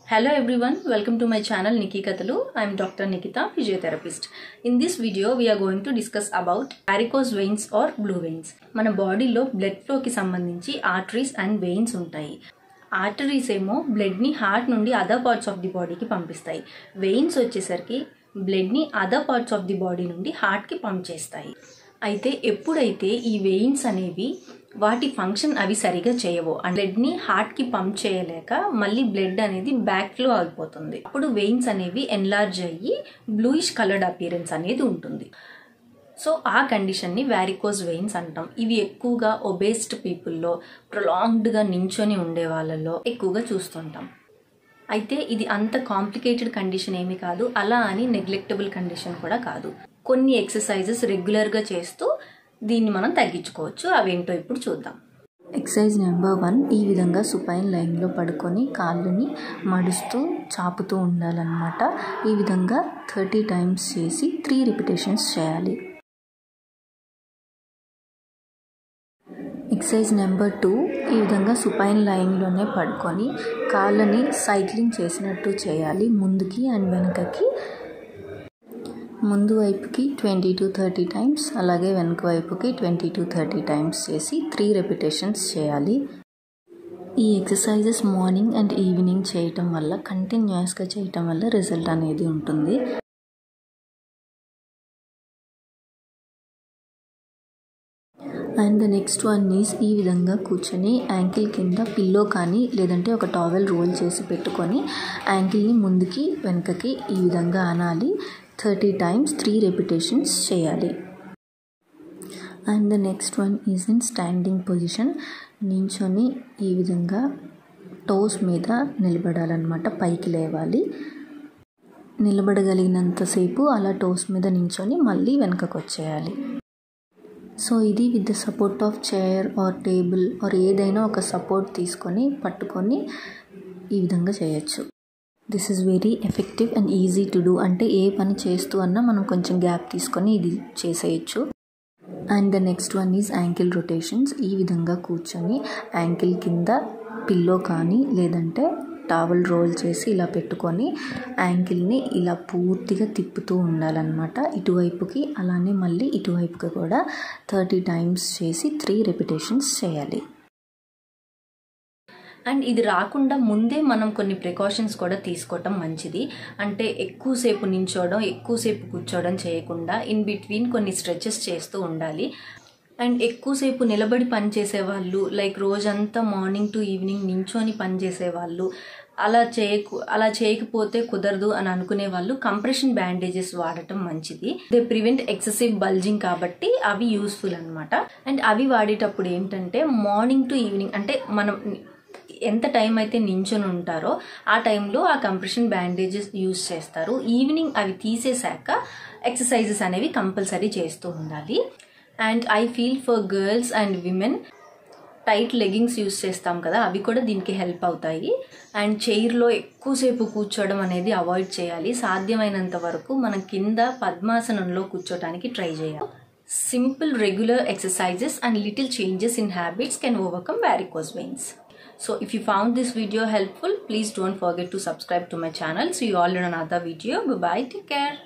Hello everyone, welcome to my channel Nikki Katalu. I am Dr. Nikita, physiotherapist. In this video, we are going to discuss about varicose veins or blue veins. మన బాడీలో blood ఫ్లోకి సంబంధించి arteries and veins ఉంటాయి arteries ఏమో బ్లడ్ని heart నుండి other parts of the బాడీకి పంపిస్తాయి వెయిన్స్ వచ్చేసరికి బ్లడ్ని other parts of the body నుండి హార్ట్కి పంప్ చేస్తాయి అయితే ఎప్పుడైతే ఈ వెయిన్స్ అనేవి వాటి ఫంక్షన్ అవి సరిగా చేయవు బ్లడ్ని హార్ట్కి పంప్ చేయలేక మళ్ళీ బ్లడ్ అనేది బ్యాక్లో ఆగిపోతుంది అప్పుడు వెయిన్స్ అనేవి ఎన్లార్జ్ అయ్యి బ్లూయిష్ కలర్డ్ అపియరెన్స్ అనేది ఉంటుంది సో ఆ కండిషన్ని వ్యారికోజ్ వెయిన్స్ అంటాం ఇవి ఎక్కువగా ఒబేస్డ్ పీపుల్లో ప్రొలాంగ్డ్గా నించొని ఉండే వాళ్ళలో ఎక్కువగా చూస్తుంటాం అయితే ఇది అంత కాంప్లికేటెడ్ కండిషన్ ఏమి కాదు అలా అని నెగ్లెక్టబుల్ కండిషన్ కూడా కాదు కొన్ని ఎక్సర్సైజెస్ రెగ్యులర్గా చేస్తూ దీన్ని మనం తగ్గించుకోవచ్చు అవేంటో ఇప్పుడు చూద్దాం ఎక్సర్సైజ్ నెంబర్ వన్ ఈ విధంగా సుపైన్ లైన్లో పడుకొని కాళ్ళని మడుస్తూ చాపుతూ ఉండాలన్నమాట ఈ విధంగా థర్టీ టైమ్స్ చేసి త్రీ రిపిటేషన్స్ చేయాలి ఎక్సర్సైజ్ నెంబర్ టూ ఈ విధంగా సుపైన్ లైన్లోనే పడుకొని కాళ్ళని సైక్లింగ్ చేసినట్టు చేయాలి ముందుకి అండ్ వెనకకి ముందు వైపుకి ట్వంటీ టు థర్టీ టైమ్స్ అలాగే వెనక వైపుకి ట్వంటీ టు థర్టీ టైమ్స్ చేసి త్రీ రెపిటేషన్స్ చేయాలి ఈ ఎక్సర్సైజెస్ మార్నింగ్ అండ్ ఈవినింగ్ చేయటం వల్ల కంటిన్యూస్గా చేయటం వల్ల రిజల్ట్ అనేది ఉంటుంది and the next one is ఈ విధంగా కూర్చొని యాంకిల్ కింద పిల్లో కానీ లేదంటే ఒక టావెల్ రోల్ చేసి పెట్టుకొని యాంకిల్ని ముందుకి వెనకకి ఈ విధంగా అనాలి థర్టీ టైమ్స్ త్రీ రెపిటేషన్స్ చేయాలి and the next one is in standing position నించొని ఈ విధంగా టోస్ మీద నిలబడాలన్నమాట పైకి లేవాలి నిలబడగలిగినంతసేపు అలా టోస్ మీద నించొని మళ్ళీ వెనకకు వచ్చేయాలి సో ఇది with the support of chair or table or ఏదైనా ఒక సపోర్ట్ తీసుకొని పట్టుకొని ఈ విధంగా చేయొచ్చు this is very effective and easy to do అంటే ఏ పని చేస్తూ అన్నా మనం కొంచెం గ్యాప్ తీసుకొని ఇది చేసేయచ్చు and the next one is ankle rotations ఈ విధంగా కూర్చొని యాంకిల్ కింద పిల్లో కానీ లేదంటే టవల్ రోల్ చేసి ఇలా పెట్టుకొని యాంకిల్ని ఇలా పూర్తిగా తిప్పుతూ ఉండాలన్నమాట ఇటువైపుకి అలానే మళ్ళీ ఇటువైపుకి కూడా థర్టీ టైమ్స్ చేసి త్రీ రెపిటేషన్స్ చేయాలి అండ్ ఇది రాకుండా ముందే మనం కొన్ని ప్రికాషన్స్ కూడా తీసుకోవటం మంచిది అంటే ఎక్కువసేపు నించోవడం ఎక్కువసేపు కూర్చోవడం చేయకుండా ఇన్ బిట్వీన్ కొన్ని స్ట్రెచెస్ చేస్తూ ఉండాలి అండ్ ఎక్కువసేపు నిలబడి పని చేసేవాళ్ళు లైక్ రోజంతా మార్నింగ్ టు ఈవినింగ్ నించొని పని చేసేవాళ్ళు అలా చేయకు అలా చేయకపోతే కుదరదు అని అనుకునే వాళ్ళు కంప్రెషన్ బ్యాండేజెస్ వాడటం మంచిది దే ప్రివెంట్ ఎక్సెసివ్ బల్జింగ్ కాబట్టి అవి యూస్ఫుల్ అనమాట అండ్ అవి వాడేటప్పుడు ఏంటంటే మార్నింగ్ టు ఈవినింగ్ అంటే మనం ఎంత టైం అయితే నించొని ఉంటారో ఆ టైంలో ఆ కంప్రెషన్ బ్యాండేజెస్ యూస్ చేస్తారు ఈవినింగ్ అవి తీసేశాక ఎక్సర్సైజెస్ అనేవి కంపల్సరీ చేస్తూ ఉండాలి and I feel for girls and women tight leggings use చేస్తాం కదా అవి కూడా దీనికి హెల్ప్ అవుతాయి అండ్ చైర్లో ఎక్కువసేపు కూర్చోవడం అనేది అవాయిడ్ చేయాలి సాధ్యమైనంత వరకు మనం కింద పద్మాసనంలో కూర్చోటానికి ట్రై చేయాలి simple regular exercises and little changes in habits can overcome varicose veins. So if you found this video helpful, please don't forget to subscribe to my channel. See you all in another video. Bye bye. Take care.